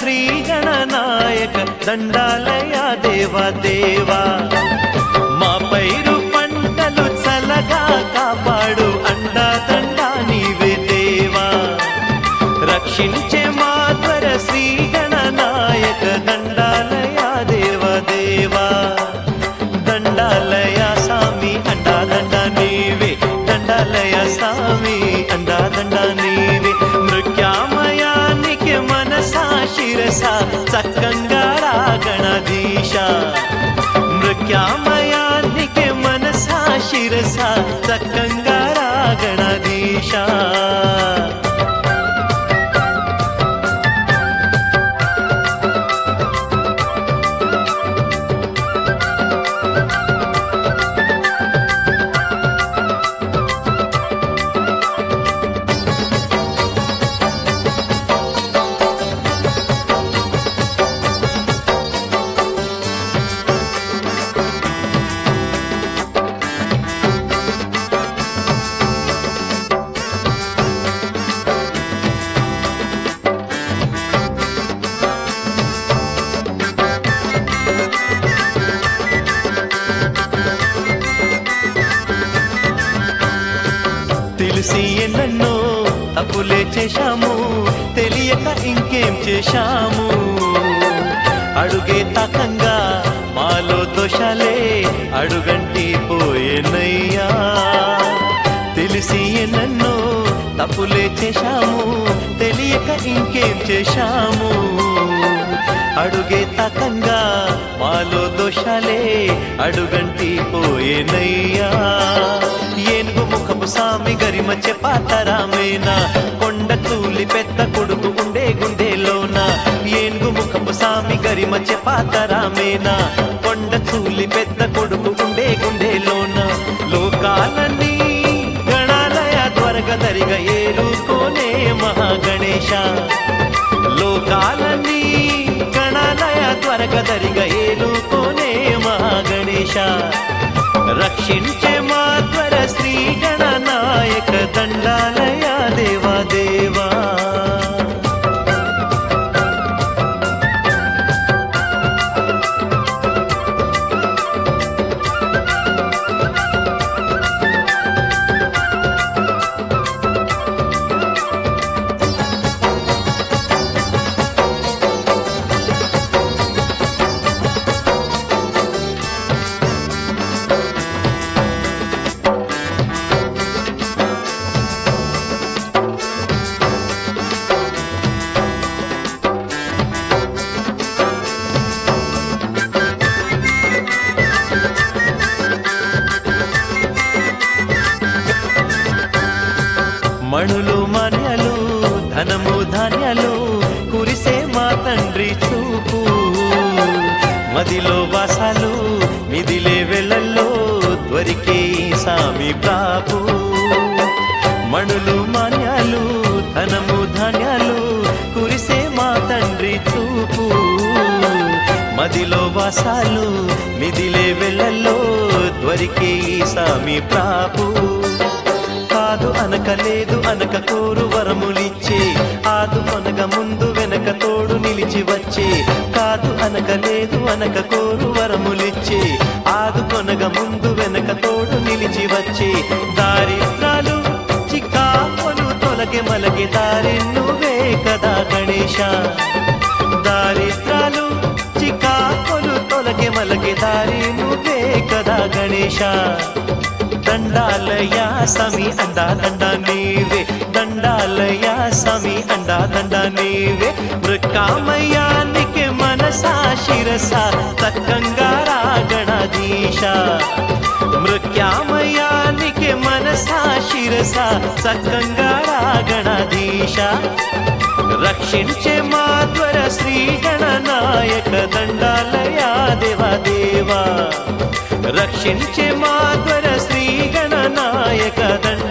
శ్రీ గణనాయక దండాలయ దేవా దేవా మా పైరు పంటలు చల్లగా కాపాడు అండా దండా నీవే దేవా రక్షించే మాధ్వర శ్రీ గణనాయక దండాలయ దేవ దేవా దండాలయ స్వామి అండా దండ నీవే దండాలయ స్వామి అండా దండ నీవే మృత్యామయానికి మనసా శిరస చక్కంగా రాగణధీశ మృత్యామయానికి మనసా శిరస చక్కంగా రాగణధీశ తెలిసి ఎన్నెన్నో తప్పులే చేశాము తెలియక ఇంకేం చేశాము అడుగే తాకంగా మాలో దోషాలే అడుగంటి పోయేనయ్యా తెలిసి ఎన్నెన్నో తప్పులే చేశాము తెలియక ఇంకేం చేశాము అడుగే తాకంగా మాలో దోషాలే అడుగంటి పోయేనయ్యా ఏనుగు ముఖపు సామి గరిమ చెప్పాతరామేనా కొండ తూలి పెద్ద కొడుకు ఉండే గుండెలోన ఏనుగు ముఖపు సామి గరిమ చెప్పాతరామేనా కొండ తూలి పెద్ద కొడుకు ఉండే గుండెలోన లోకాలన్నీ గణాలయ త్వరగా దరిగా ఏలుకోనే మహాగణేశ లోకాలన్నీ గణాలయ త్వరగా దరిగా ఏలుకోనే మహాగణేశ రక్షించే మాధ్వర శ్రీ గణనాయక దండాలయ దేవా దేవా మణులు మాన్యాలు ధనము ధాన్యాలు కురిసే మా తండ్రి చూపు మదిలో వాసాలు మిదిలే వెళ్ళల్లో దొరికే సామి ప్రాపు మణులు మాన్యాలు ధనము ధాన్యాలు కురిసే మా తండ్రి చూపు మదిలో వాసాలు మిదిలే వెళ్ళల్లో దొరికే సామి ప్రాపు కాదు అనక లేదు అనక కోరు వరములిచ్చే ఆదు అనక ముందు వెనక తోడు నిలిచి వచ్చే కాదు అనక లేదు అనక కోరు వరములిచ్చే ఆదు కొనగ ముందు వెనక తోడు నిలిచి వచ్చే దారిద్రాలు చిక్కాపలు తొలగే మలగే దారి నువ్వే కదా గణేశ దారిద్రాలు చికాకులు తొలగే మలగే దారి నువ్వే కదా గణేశ దండాలయ సమి అండా దండ నీవే దండాలయ సమి అండా దండ నీవే మృకామయానికి మనసా శిరస తక్కంగా రాగణాధీశ మృక్యామయానికి మనసా శిరస సక్కంగా రాగణాధీశ రక్షించే మాధ్వర శ్రీ గణనాయక దండాలయా దేవా దేవా రక్షించే మాధ్వర శ్రీ గణనాయక దండ